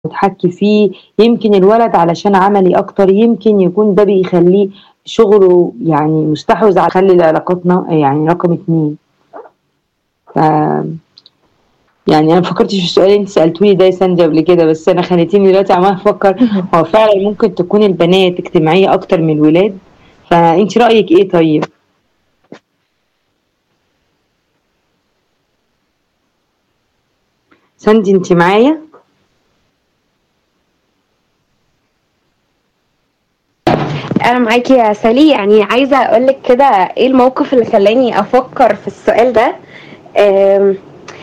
متحكّي فيه، يمكن الولد علشان عملي أكتر، يمكن يكون ده بيخلّيه شغله يعني مستحوذ على يخلّي العلاقات ن يعني رقم 2. ف يعني أنا ما فكّرتش في السؤال اللي أنتِ سألتيه لي ده يا ساندي قبل كده، بس أنا خلّيتيني دلوقتي عمّالة أفكّر اهم. هو فعلًا ممكن تكون البنات اجتماعية أكتر من الولاد، فأنتِ رأيِك إيه طيب؟ ساندي أنتِ معايا؟ أنا معاكِ يا سالي، يعني عايزة أقول لِك كده إيه الموقف اللي خلّاني أفكّر في السؤال ده، آمم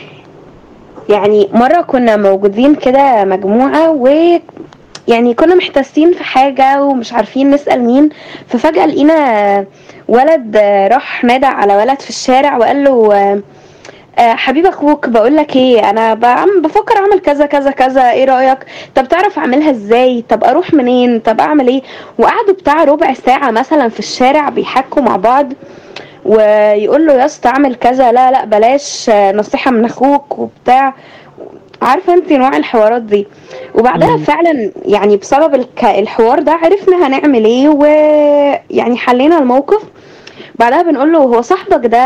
يعني مرّة كُنّا موجودين كده مجموعة و يعني كُنّا محتاسين في حاجة ومش عارفين نسأل مين، ففجأة لقينا ولد راح نادى على ولد في الشارع وقال له آآ حبيب أخوك باقول لك إيه، أنا باعم بافكّر أعمل كذا، كذا، كذا، إيه رأيك؟ طَب تعرف أعملها إزاي؟ طَب أروح منين؟ طَب أعمل إيه؟ وقعدوا بتاع رُبع ساعة مثلًا في الشارع بيحكّوا مع بعض، ويقول له: "يا اسطى اعمل كذا، لا، لأ بلاش نصيحة من أخوك." وبتاع، عارفة أنتِ نوع الحوارات دي. وبعدها إمم. فعلًا يعني بسبب الك الحوار ده عرفنا هنعمل إيه، ويعني حلّينا الموقف، بعدها بنقول له: "هو صاحبك ده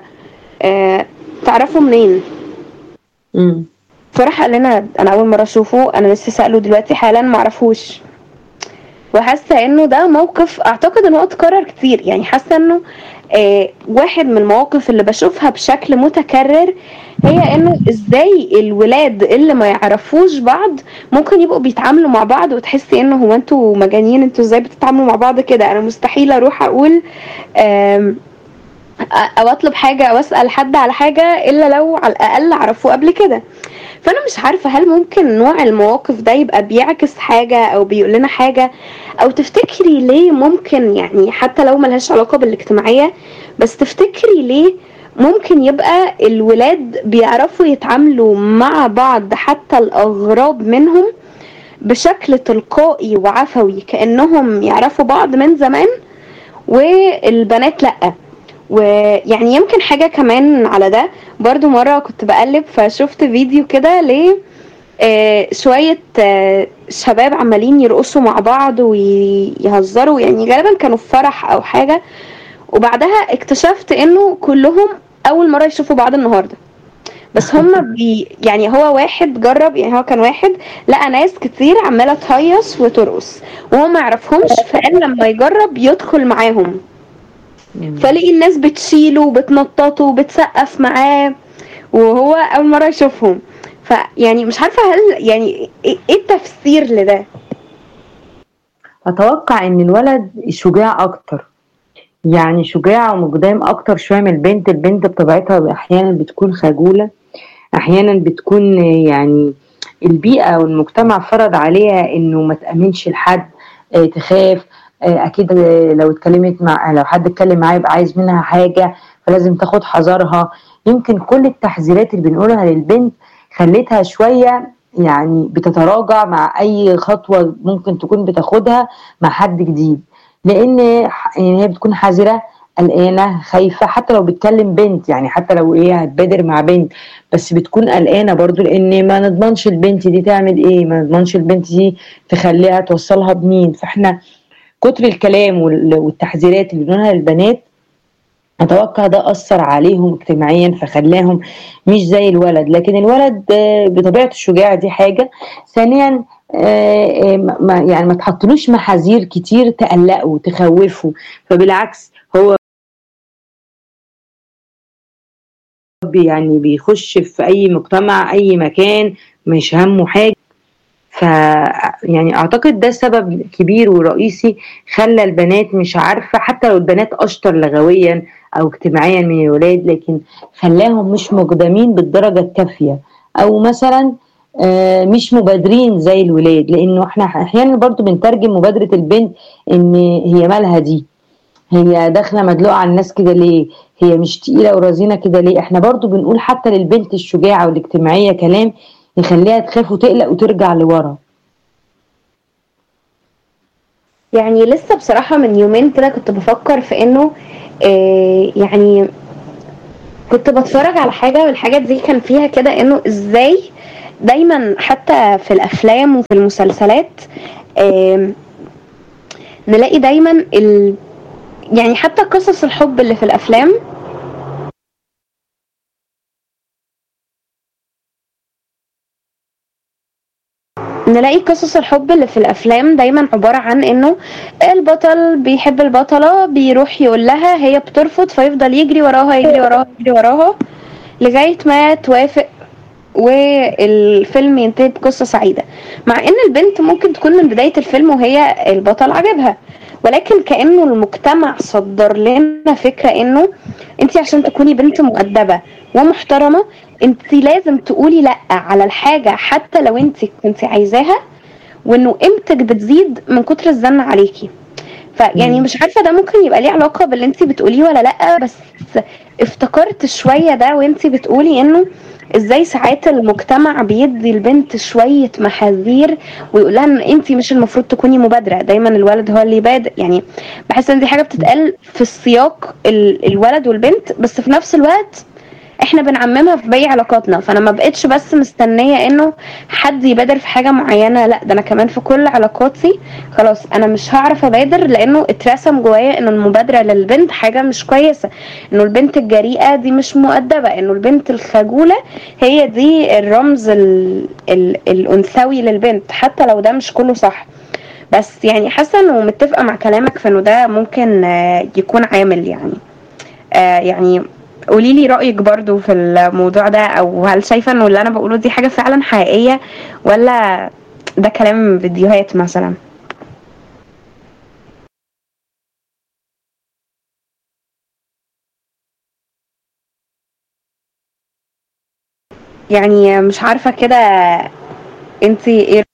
آآ تعرفه منين؟" إمم. فراح قال لنا: "أنا أول مرّة أشوفه، أنا لسه سائله دلوقتي حالًا ما أعرفوش." وحاسة إنه ده موقف أعتقد إن هو اتكرر كتير، يعني حاسة إنه آآ واحد من المواقف اللي باشوفها بشكل متكرر، هي إنه إزاي الولاد اللي ما يعرفوش بعض ممكن يبقوا بيتعاملوا مع بعض وتحسّي إنه هو أنتم مجانين، أنتم إزاي بتتعاملوا مع بعض كده؟ أنا مستحيل أروح أقول آمم أ أو أطلب حاجة أو أسأل حد على حاجة إلا لو على الأقل أعرفه قبل كده. فأنا مش عارفة هل ممكن نوع المواقف ده يبقى بيعكس حاجة أو بيقول لنا حاجة، أو تفتكري ليه ممكن يعني حتى لو ما لهاش علاقة بالاجتماعية، بس تفتكري ليه ممكن يبقى الولاد بيعرفوا يتعاملوا مع بعض حتى الأغراب منهم بشكل تلقائي وعفوي كإنّهم يعرفوا بعض من زمان، والبنات لأ؟ ويعني يمكن حاجة كمان على ده، برضه مرّة كنت باقلِّب فشُفت فيديو كده ل آآ شوية شباب عمّالين يرقصوا مع بعض ويهزروا، يعني غالبًا كانوا في فرح أو حاجة، وبعدها اكتشفت إنه كلّهم أول مرّة يشوفوا بعض النهارده. بس هم بي يعني هو واحد جرّب يعني هو كان واحد لقى ناس كتير عمّالة تهيّص وترقص، وهو ما يعرفهمش فقال لمّا يجرّب يدخل معاهم. جميل. فلقي الناس بتشيله وبتنطّطه وبتسقّف معاه، وهو أول مرّة يشوفهم. فيعني مش عارفة هل يعني إيه إيه التفسير لده؟ أتوقع إن الولد شجاع أكتر، يعني شجاع ومُقدام أكتر شوية من البنت، البنت بطبيعتها أحيانًا بتكون خجولة، أحيانًا بتكون يعني البيئة والمجتمع فرض عليها إنه ما تأمِنش لحد، آآ تخاف، آآ أكيد لو اتكلّمت مع لو حد اتكلّم معاها يبقى عايز منها حاجة، فلازم تاخد حذرها. يمكن كل التحذيرات اللي بنقولها للبنت خلّتها شوية يعني بتتراجع مع أي خطوة ممكن تكون بتاخدها مع حد جديد، لإن ح يعني هي بتكون حذرة، قلقانة، خايفة، حتى لو بتكلّم بنت، يعني حتى لو هي هتبادر مع بنت، بس بتكون قلقانة برضه لإن ما نضمنش البنت دي تعمل إيه، ما نضمنش البنت دي تخلّيها توصّلها بمين، فإحنا كتر الكلام وال والتحذيرات اللي بنقولها للبنات، أتوقع ده أثّر عليهم اجتماعيًا فخلّاهم مش زي الولد، لكن الولد بطبيعته الشجاعة دي حاجة، ثانيًا آآ ما ما يعني ما تحطّلوش محاذير كتير تقلّقه، تخوّفه، فبالعكس هو ب يعني بيخش في أي مجتمع، أي مكان، مش هَمّه حاجة. ف يعني أعتقد ده سبب كبير ورئيسي خلّى البنات مش عارفة حتى لو البنات أشطر لغويًا أو اجتماعيًا من الولاد، لكن خلّاهم مش مُقدمين بالدرجة الكافية، أو مثلًا آآ مش مبادرين زي الولاد، لإنه إحنا أحيانًا برضه بنترجم مبادرة البنت إن هي مالها دي، هي داخلة مدلوقة على الناس كده ليه، هي مش تقيلة ورزينة كده ليه، إحنا برضه بنقول حتى للبنت الشجاعة والاجتماعية كلام يخلّيها تخاف وتقلق وترجع لورا. يعني لسه بصراحة من يومين كده كنت بافكّر في إنه آآ يعني كنت باتفرّج على حاجة والحاجة دي كان فيها كده إنه إزاي دايما حتى في الافلام وفي المسلسلات آم، نلاقي دايما ال... يعني حتى قصص الحب اللي في الافلام نلاقي قصص الحب اللي في الافلام دايما عباره عن انه البطل بيحب البطله بيروح يقول لها هي بترفض فيفضل يجري وراها يجري وراها يجري وراها لغايه ما توافق والفيلم ينتهي بقصه سعيده مع ان البنت ممكن تكون من بدايه الفيلم وهي البطل عجبها ولكن كانه المجتمع صدر لنا فكره انه انت عشان تكوني بنت مؤدبه ومحترمه انت لازم تقولي لا على الحاجه حتى لو انت كنت عايزاها وانه قيمتك بتزيد من كتر الزن عليكي فيعني مم. مش عارفه ده ممكن يبقى ليه علاقه باللي انت بتقوليه ولا لا بس افتكرت شويه ده وانت بتقولي انه ازاي ساعات المجتمع بيدي البنت شويه محاذير ويقول لها ان انت مش المفروض تكوني مبادره دايما الولد هو اللي يبادر يعني بحس ان دي حاجه بتتقال في السياق ال- الولد والبنت بس في نفس الوقت احنا بنعممها في باقي علاقاتنا فانا ما بقتش بس مستنيه انه حد يبادر في حاجه معينه لا ده انا كمان في كل علاقاتي خلاص انا مش هعرف ابادر لانه اترسم جوايا انه المبادره للبنت حاجه مش كويسه انه البنت الجريئه دي مش مؤدبه انه البنت الخجوله هي دي الرمز ال ال الانثوي للبنت حتى لو ده مش كله صح بس يعني حاسه انه متفقه مع كلامك في انه ده ممكن آه، يكون عامل يعني آه يعني قولي لي رأيك برضو في الموضوع ده او هل شايفة انه اللي انا بقوله دي حاجة فعلا حقيقية ولا ده كلام من فيديوهات مثلا يعني مش عارفة كده انتي ايه